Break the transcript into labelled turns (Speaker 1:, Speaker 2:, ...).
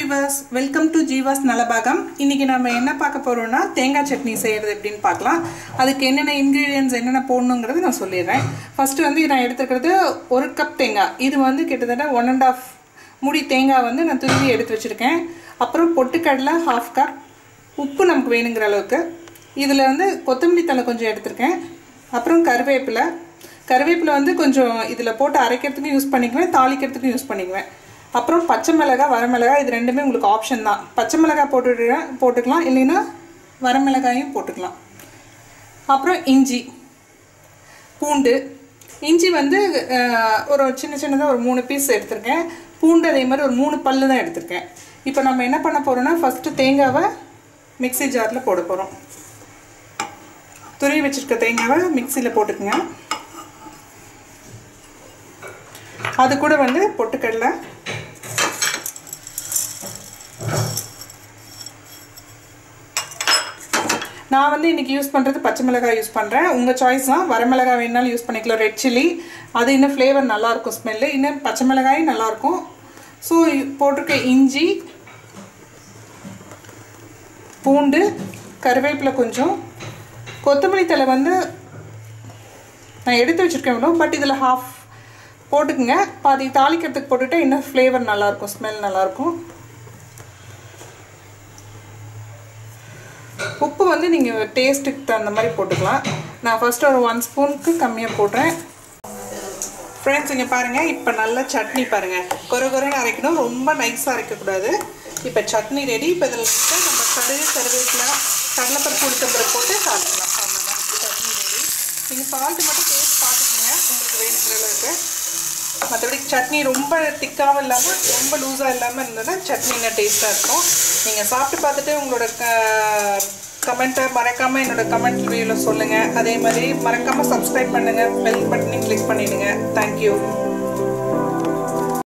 Speaker 1: viewers welcome to Jeeva's Nalabagam இன்றைக்கி நம்ம என்ன பார்க்க போகிறோம்னா தேங்காய் சட்னி செய்கிறது எப்படின்னு பார்க்கலாம் அதுக்கு என்னென்ன இன்க்ரீடியன்ஸ் என்னென்ன போடணுங்கிறது நான் சொல்லிடுறேன் ஃபஸ்ட்டு வந்து நான் எடுத்துக்கிறது ஒரு கப் தேங்காய் இது வந்து கிட்டத்தட்ட ஒன் அண்ட் ஆஃப் முடி தேங்காய் வந்து நான் துருவி எடுத்து வச்சுருக்கேன் அப்புறம் பொட்டுக்கடலை ஹாஃப் கப் உப்பு நமக்கு வேணுங்கிற அளவுக்கு இதில் வந்து கொத்தமல்லி தலை கொஞ்சம் எடுத்திருக்கேன் அப்புறம் கருவேப்பிலை கருவேப்பிலை வந்து கொஞ்சம் இதில் போட்டு அரைக்கிறதுக்கும் யூஸ் பண்ணிக்குவேன் தாளிக்கிறதுக்கும் யூஸ் பண்ணிக்குவேன் அப்புறம் பச்சை மிளகாய் வரமிளகாய் இது ரெண்டுமே உங்களுக்கு ஆப்ஷன் தான் பச்சை மிளகாய் போட்டுடுறேன் போட்டுக்கலாம் இல்லைன்னா வரமிளகாயும் போட்டுக்கலாம் அப்புறம் இஞ்சி பூண்டு இஞ்சி வந்து அஹ், ஒரு சின்ன சின்னதாக ஒரு மூணு பீஸ் எடுத்திருக்கேன் பூண்டு அதே மாதிரி ஒரு மூணு பல்லு தான் எடுத்திருக்கேன் இப்போ நம்ம என்ன பண்ண போகிறோம்னா ஃபஸ்ட்டு தேங்காவை மிக்ஸி ஜாரில் போட போகிறோம் துருவி வச்சுருக்க தேங்காவை மிக்சியில் போட்டுக்குங்க அது கூட வந்து பொட்டுக்கடலை நான் வந்து இன்றைக்கி யூஸ் பண்ணுறது பச்சை மிளகாய் யூஸ் பண்ணுறேன் உங்கள் சாய்ஸ் தான் வரமிளகாய் வேணாலும் யூஸ் பண்ணிக்கலாம் ரெட் சில்லி அது இன்னும் ஃப்ளேவர் நல்லாயிருக்கும் ஸ்மெல்லு இன்னும் பச்சை மிளகாயும் நல்லாயிருக்கும் ஸோ போட்டிருக்க இஞ்சி பூண்டு கருவேப்பிலை கொஞ்சம் கொத்தமல்லி தழை வந்து நான் எடுத்து வச்சுருக்கேன் இவ்வளோ பட் இதில் ஹாஃப் போட்டுக்குங்க பாதி தாளிக்கிறதுக்கு போட்டுட்டா இன்னும் ஃப்ளேவர் நல்லாயிருக்கும் ஸ்மெல் நல்லாயிருக்கும் உப்பு வந்து நீங்கள் டேஸ்ட்டுக்கு தகுந்த மாதிரி போட்டுக்கலாம் நான் ஃபஸ்ட்டு ஒரு ஒன் ஸ்பூனுக்கு கம்மியாக போடுறேன் ஃப்ரெண்ட்ஸ் இங்கே பாருங்கள் இப்போ நல்லா சட்னி பாருங்கள் கொர கொரன்னு அரைக்கணும் ரொம்ப நைஸாக அரைக்கக்கூடாது இப்போ சட்னி ரெடி இப்போ இதில் வந்து நம்ம கடுகு கருவேப்பிலை கடலைப்பருப்பு உளுத்தம்பருப்பு போட்டு சாப்பிடலாம் அவ்வளோதான் சட்னி ரெடி நீங்கள் சால்ட்டு மட்டும் டேஸ்ட் பார்த்துக்கோங்க உங்களுக்கு வேணுங்கிற அளவுக்கு மற்றபடி சட்னி ரொம்ப திக்காகவும் இல்லாமல் ரொம்ப லூஸாக இல்லாமல் இருந்ததுன்னா சட்னி இன்னும் டேஸ்ட்டாக இருக்கும் நீங்கள் சாப்பிட்டு பார்த்துட்டு உங்களோட கமெண்ட்டை மறக்காமல் என்னோட கமெண்ட் ரிவ்யூவில் சொல்லுங்கள் அதே மாதிரி மறக்காமல் சப்ஸ்கிரைப் பண்ணுங்கள் பெல் பட்டனையும் கிளிக் பண்ணிவிடுங்க தேங்க்யூ